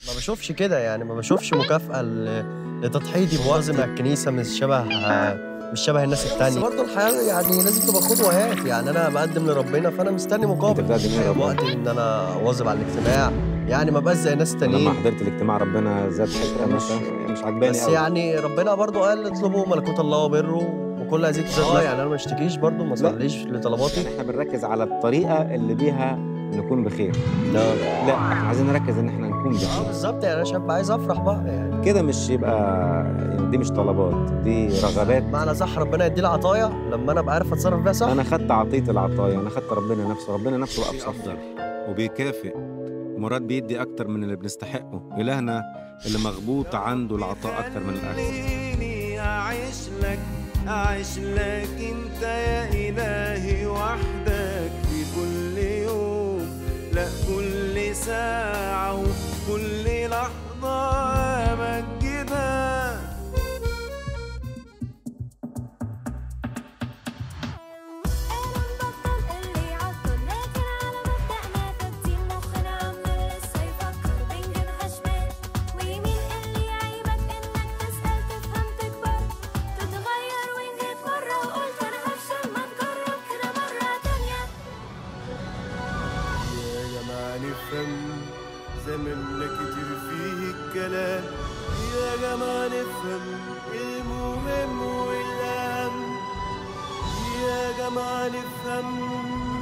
ما بشوفش كده يعني ما بشوفش مكافأة ل- لتضحيتي بوزن الكنيسة مش شبه مش شبه الناس بس التانية برضه الحياه يعني لازم تبقى خد وهات يعني أنا بقدم لربنا فأنا مستني انت مقابل بتقدم ايه لربنا؟ وقتي إن أنا أواظب على الاجتماع يعني ما بقاش زي الناس لما التانيين حضرت الاجتماع ربنا زاد حته مش- مثلا مش عجباني بس قوي. يعني ربنا برضو قال اطلبوا ملكوت الله وبره وكل هذه تزاد آه، لكم. يعني انا ما اشتكيش برضو ما اصليش لطلباتي يعني احنا بنركز على الطريقه اللي بيها نكون بخير لا لا احنا عايزين نركز ان احنا نكون اه بخير بالظبط يعني انا شاب عايز افرح بقى يعني كده مش يبقى يعني دي مش طلبات دي رغبات معنى صح ربنا يدي لي عطايا لما انا ابقى عارف اتصرف بيها صح انا خدت عطيه العطايا انا خدت ربنا نفسه ربنا نفسه بقى افضل وبيكافئ مرات بيدي اكتر من اللي بنستحقه الهنا اللي مغبوط عنده العطاء اكتر من الاخذ خليني أعيش لك أعيش لك أنت يا إلهي وحدك في كل يوم لا كل ساعة وكل لحظة أمجدك أنا نبطل اللي عطل لكن على مبدأنا ثابتين مخنا عاملين لسه يفكر بنجيبها شمال ويمين اللي يعيبك إنك تسأل تفهم تكبر تتغير وإن جيت مرة وقلت أنا هفشل ما نجرب كده مرة تانية يا جماعة نفهم زمننا كتير فيه الكلام يا جماعة نفهم المهم والأهم يا جماعة نفهم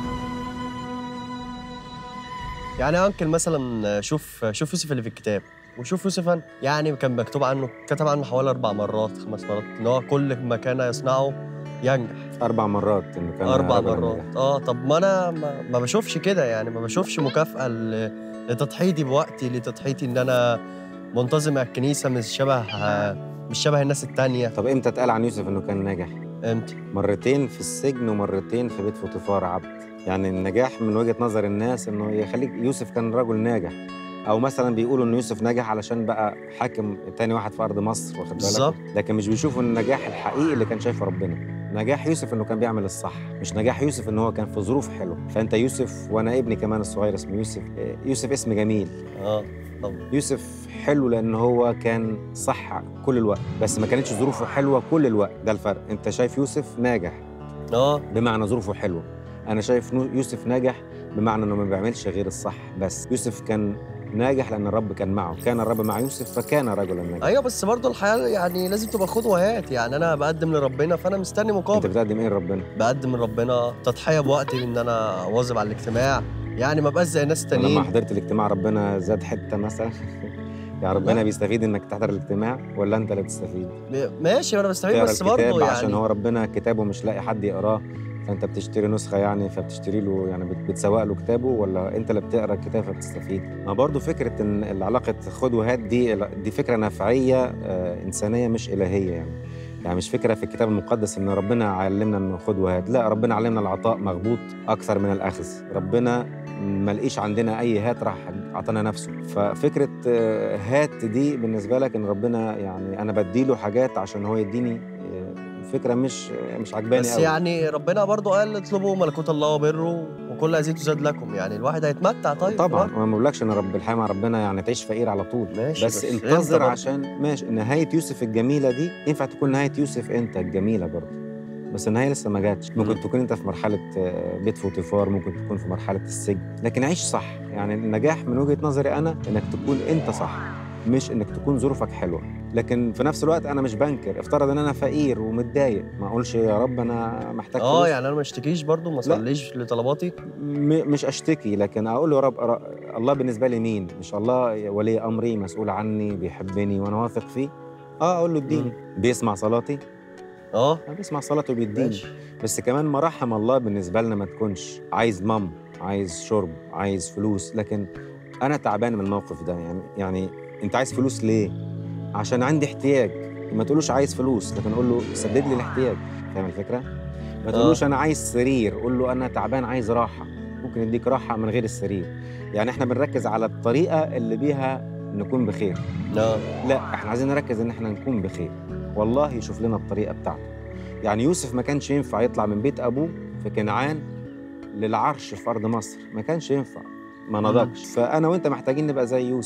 يعني يا انكل مثلا شوف شوف يوسف اللي في الكتاب وشوف يوسف أنا. يعني كان مكتوب عنه كتب عنه حوالي اربع مرات خمس مرات ان هو كل ما كان يصنعه ينجح اربع مرات انه كان اربع رجل مرات ناجح. اه طب ما انا ما, ما بشوفش كده يعني ما بشوفش مكافأة ل- لتضحيتي بوقتي لتضحيتي ان انا منتظم على الكنيسة مش شبه مش شبه الناس التانية طب امتى اتقال عن يوسف انه كان ناجح امتى مرتين في السجن ومرتين في بيت فوتيفار عبد يعني النجاح من وجهة نظر الناس انه يخليك يوسف كان رجل ناجح او مثلا بيقولوا ان يوسف نجح علشان بقى حاكم تاني واحد في ارض مصر واخد بالظبط. بالك لكن مش بيشوفوا النجاح الحقيقي اللي كان شايفه ربنا نجاح يوسف انه كان بيعمل الصح مش نجاح يوسف ان هو كان في ظروف حلوه فانت يوسف وانا ابني كمان الصغير اسمه يوسف آه، يوسف اسم جميل اه طب يوسف حلو لان هو كان صح كل الوقت بس ما كانتش ظروفه حلوه كل الوقت ده الفرق انت شايف يوسف ناجح اه بمعنى ظروفه حلوه انا شايف نو- يوسف ناجح بمعنى انه ما بيعملش غير الصح بس يوسف كان ناجح لان الرب كان معه كان الرب مع يوسف فكان رجلا ناجحا ايوه بس برضه الحياه يعني لازم تبقى خد وهات يعني انا بقدم لربنا فانا مستني انت مقابل بتقدم ايه لربنا بقدم لربنا تضحيه بوقتي ان انا اواظب على الاجتماع يعني ما بقاش زي الناس لما التانيين حضرت الاجتماع ربنا زاد حته مثلا يعني ربنا لا. بيستفيد انك تحضر الاجتماع ولا انت اللي بتستفيد ماشي انا بستفيد تقرا بس الكتاب برضه عشان يعني هو ربنا كتابه مش لاقي حد يقراه فانت بتشتري نسخه يعني فبتشتري له يعني بت- بتسوق له كتابه ولا انت اللي بتقرا الكتاب فبتستفيد ما برضه فكره ان العلاقه خد وهات دي دي فكره نفعيه آه، انسانيه مش الهيه يعني يعني مش فكره في الكتاب المقدس ان ربنا علمنا انه خد وهات لا ربنا علمنا العطاء مغبوط اكثر من الاخذ ربنا ما لقيش عندنا اي هات راح اعطانا نفسه ففكره آه، هات دي بالنسبه لك ان ربنا يعني انا بديله حاجات عشان هو يديني آه، فكره مش مش عجباني بس قوي يعني ربنا برضه قال اطلبوا ملكوت الله وبره وكل هذه تزاد لكم يعني الواحد هيتمتع طيب طبعا ما بقولكش ان رب الحياه مع ربنا يعني تعيش فقير على طول ماشي، بس, بس إمتى انتظر برضه؟ عشان ماشي نهايه يوسف الجميله دي ينفع تكون نهايه يوسف انت الجميله برضه بس النهايه لسه ما جاتش ممكن مم. تكون انت في مرحله آه، بيت فوتيفار ممكن تكون في مرحله السجن لكن عيش صح يعني النجاح من وجهه نظري انا انك تكون انت صح مش انك تكون ظروفك حلوه لكن في نفس الوقت انا مش بنكر افترض ان انا فقير ومتضايق ما اقولش يا رب انا محتاج اه فلوس. يعني انا ما اشتكيش برضه ما اصليش لطلباتي م- مش اشتكي لكن اقول له يا رب أرا- الله بالنسبه لي مين مش الله ولي امري مسؤول عني بيحبني وانا واثق فيه اه اقول له اديني بيسمع صلاتي اه آه بيسمع صلاتي وبيديني ماشي بس كمان مراحم الله بالنسبه لنا ما تكونش عايز مام عايز شرب عايز فلوس لكن انا تعبان من الموقف ده يعني يعني انت عايز فلوس ليه عشان عندي احتياج ما تقولوش عايز فلوس لكن قول له سدد لي الاحتياج فاهم الفكره ما تقولوش انا عايز سرير قول له انا تعبان عايز راحه ممكن يديك راحه من غير السرير يعني احنا بنركز على الطريقه اللي بيها نكون بخير اه لا احنا عايزين نركز ان احنا نكون بخير والله يشوف لنا الطريقه بتاعته يعني يوسف ما كانش ينفع يطلع من بيت ابوه في كنعان للعرش في ارض مصر ما كانش ينفع ما نضجش فانا وانت محتاجين نبقى زي يوسف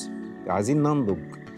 عايزين ننضج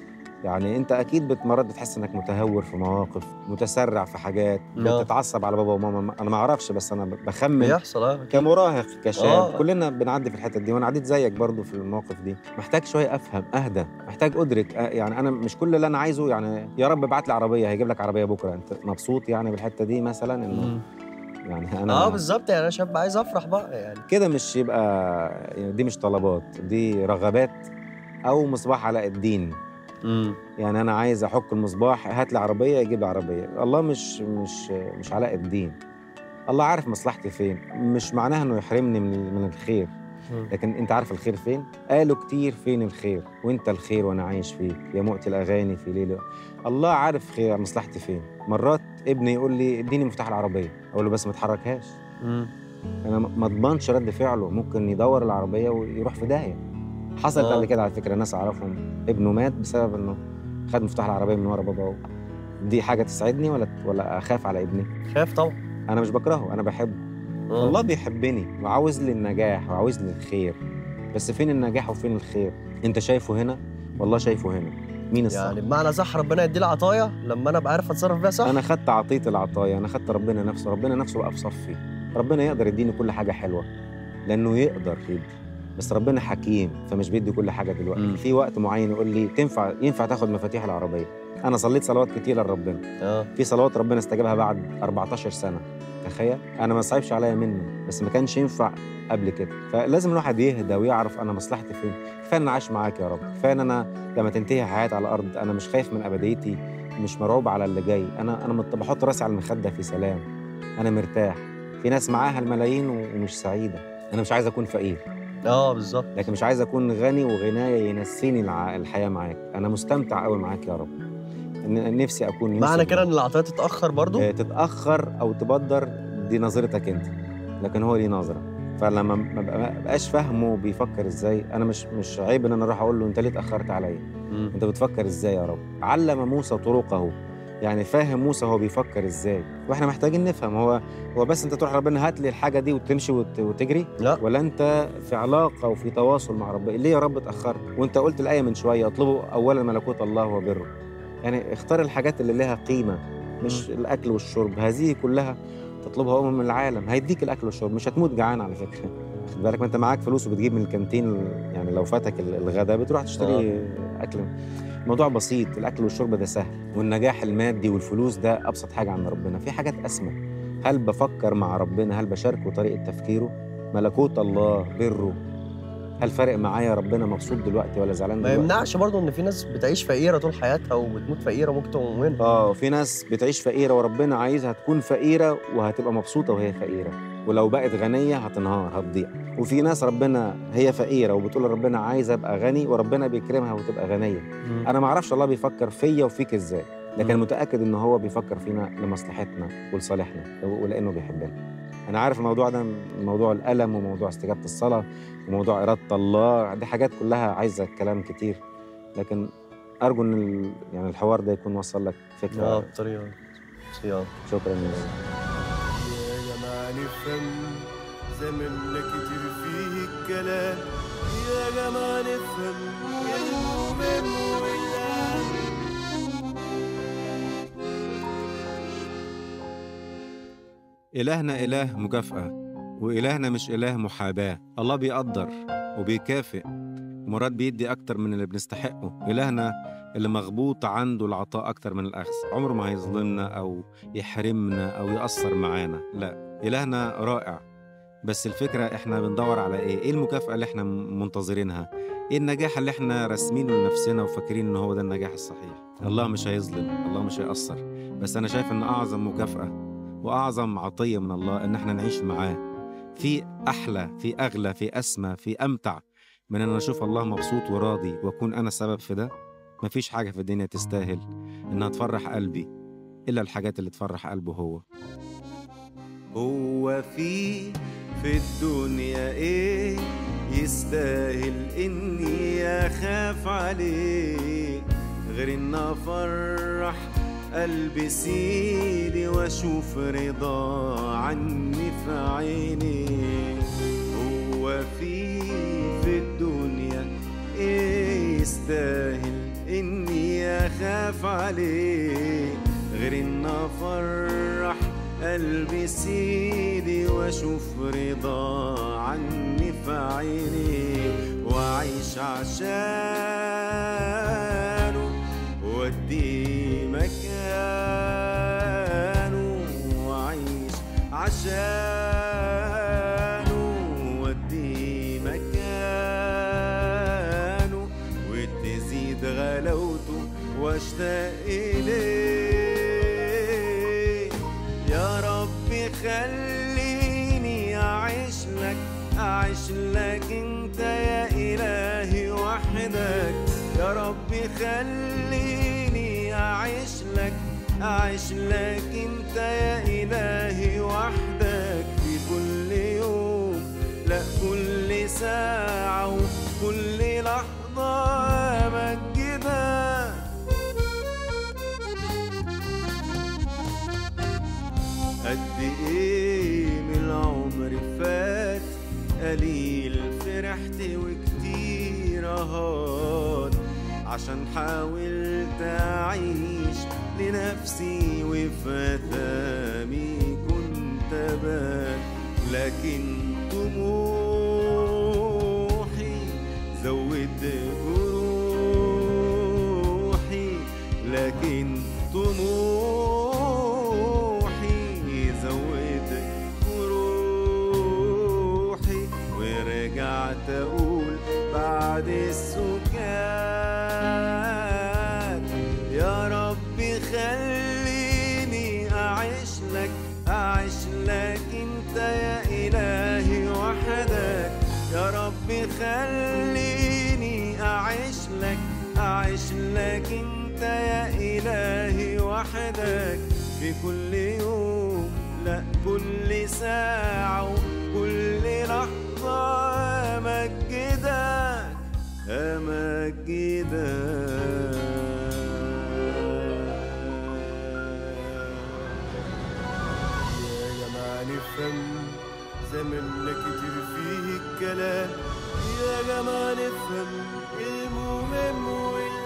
يعني انت اكيد بت- مرات بتحس انك متهور في مواقف متسرع في حاجات آه. بتتعصب على بابا وماما انا ما اعرفش بس انا ب- بخمن بيحصل اه كمراهق كشاب آه. كلنا بنعدي في الحته دي وانا عديت زيك برضو في المواقف دي محتاج شويه افهم اهدى محتاج ادرك آه، يعني انا مش كل اللي انا عايزه يعني يا رب ابعت لي عربيه هيجيب لك عربيه بكره انت مبسوط يعني بالحته دي مثلا انه مم. يعني انا اه بالظبط يعني انا شاب عايز افرح بقى يعني كده مش يبقى يعني دي مش طلبات دي رغبات او مصباح علاء الدين امم يعني انا عايز احك المصباح هات لي عربيه يجيب لي عربيه الله مش مش مش علاء الدين الله عارف مصلحتي فين مش معناها انه يحرمني من من الخير لكن انت عارف الخير فين قالوا كتير فين الخير وانت الخير وانا عايش فيك يا مؤتي الاغاني في ليله الله عارف خير مصلحتي فين مرات ابني يقول لي اديني مفتاح العربيه اقول له بس ما تحركهاش امم انا ما ما اضمنش رد فعله ممكن يدور العربيه ويروح في داهيه حصلت آه. قبل كده على فكره ناس اعرفهم ابنه مات بسبب انه خد مفتاح العربيه من ورا بابا دي حاجه تسعدني ولا ولا اخاف على ابني خاف طبعا انا مش بكرهه انا بحبه آه. الله بيحبني وعاوز لي النجاح وعاوز لي الخير بس فين النجاح وفين الخير انت شايفه هنا والله شايفه هنا مين الصح يعني بمعنى صح ربنا يدي لي عطايا لما انا ابقى عارف اتصرف بيها صح انا خدت عطيه العطايا انا خدت ربنا نفسه ربنا نفسه بقى في صفي ربنا يقدر يديني كل حاجه حلوه لانه يقدر يدي بس ربنا حكيم فمش بيدي كل حاجه دلوقتي مم. في وقت معين يقول لي تنفع ينفع تاخد مفاتيح العربيه انا صليت صلوات كتير لربنا اه في صلوات ربنا استجابها بعد 14 سنه تخيل انا ما صعبش عليا منه بس ما كانش ينفع قبل كده فلازم الواحد يهدى ويعرف انا مصلحتي فين كفايه ان انا عايش معاك يا رب كفايه ان انا لما تنتهي حياتي على الارض انا مش خايف من ابديتي مش مرعوب على اللي جاي انا انا مت- بحط راسي على المخده في سلام انا مرتاح في ناس معاها الملايين و- ومش سعيده انا مش عايز اكون فقير اه بالظبط لكن مش عايز اكون غني وغنايا ينسيني الع- الحياه معاك انا مستمتع قوي معاك يا رب ن- نفسي اكون يوسف معنى كده ده. ان العطايا تتاخر برضو آه، تتاخر او تبدر دي نظرتك انت لكن هو ليه نظره فلما ما بقى- ما بقاش فاهمه بيفكر ازاي انا مش مش عيب ان انا اروح اقول له انت ليه اتاخرت عليا مم. انت بتفكر ازاي يا رب علم موسى طرقه يعني فاهم موسى هو بيفكر ازاي واحنا محتاجين نفهم هو هو بس انت تروح ربنا هات لي الحاجه دي وتمشي وت- وتجري لا ولا انت في علاقه وفي تواصل مع ربنا ليه يا رب اتاخرت وانت قلت الايه من شويه اطلبوا اولا ملكوت الله وبره يعني اختار الحاجات اللي لها قيمه مش الاكل والشرب هذه كلها تطلبها امم العالم هيديك الاكل والشرب مش هتموت جعان على فكره خد بالك ما انت معاك فلوس وبتجيب من الكانتين يعني لو فاتك ال- الغداء بتروح تشتري اكل الموضوع بسيط الاكل والشرب ده سهل والنجاح المادي والفلوس ده ابسط حاجه عند ربنا في حاجات اسمى هل بفكر مع ربنا هل بشاركه طريقه تفكيره ملكوت الله بره هل فارق معايا ربنا مبسوط دلوقتي ولا زعلان ما دلوقتي يمنعش برضو ان في ناس بتعيش فقيره طول حياتها وبتموت فقيره ممكن تبقى مؤمنه اه في ناس بتعيش فقيره وربنا عايزها تكون فقيره وهتبقى مبسوطه وهي فقيره ولو بقت غنيه هتنهار هتضيع وفي ناس ربنا هي فقيره وبتقول ربنا عايزه ابقى غني وربنا بيكرمها وتبقى غنيه مم. انا ما اعرفش الله بيفكر فيا وفيك ازاي لكن مم. متاكد ان هو بيفكر فينا لمصلحتنا ولصالحنا ولانه بيحبنا انا عارف الموضوع ده موضوع الالم وموضوع استجابه الصلاه وموضوع اراده الله دي حاجات كلها عايزه كلام كتير لكن ارجو ان ال- يعني الحوار ده يكون وصل لك اه فكره بطريقه صيام شكرا يا يا جماعة نفهم زماننا كتير فيه الكلام يا جماعة نفهم المهم والأهم إلهنا إله مكافأة وإلهنا مش إله محاباة الله بيقدر وبيكافئ ومرات بيدي أكتر من اللي بنستحقه إلهنا اللي مغبوط عنده العطاء أكتر من الأخذ عمره ما هيظلمنا أو يحرمنا أو يأثر معانا لا إلهنا رائع بس الفكرة إحنا بندور على إيه؟ إيه المكافأة اللي إحنا منتظرينها؟ إيه النجاح اللي إحنا راسمينه لنفسنا وفاكرين إن هو ده النجاح الصحيح؟ الله مش هيظلم الله مش هيأثر بس أنا شايف إن أعظم مكافأة واعظم عطيه من الله ان احنا نعيش معاه في احلى في اغلى في اسمى في امتع من ان اشوف الله مبسوط وراضي واكون انا السبب في ده مفيش حاجه في الدنيا تستاهل انها تفرح قلبي الا الحاجات اللي تفرح قلبه هو هو في في الدنيا ايه يستاهل اني اخاف عليه غير ان افرح قلبي سيدي واشوف رضا عني في عيني هو في في الدنيا ايه يستاهل اني اخاف عليه غير ان افرح قلبي سيدي واشوف رضا عني في عيني واعيش عشانه وادي مكانه واعيش عشانه وادي مكانه وتزيد غلاوته واشتاق اليه يا ربي خليني اعيش لك اعيش لك انت يا الهي وحدك يا ربي خليني اعيش لك اعيش لك انت يا الهي وحدك في كل يوم لا كل ساعة وكل لحظة أمجدك قد ايه من العمر فات قليل فرحت وكتير اهات عشان حاولت اعيش لنفسي وفتامي كنت بات لكن طموحي زود جروحي لكن طموحي زود جروحي ورجعت اقول بعد السكات يا ربي خليني اعيش لك اعيش لك انت يا الهي وحدك يا ربي خليني اعيش لك اعيش لك انت يا الهي وحدك في كل يوم لا كل ساعة وكل لحظة أمجدك أمجدك يا جماعة نفهم زمننا كتير فيه الكلام يا جماعة نفهم المهم والأهم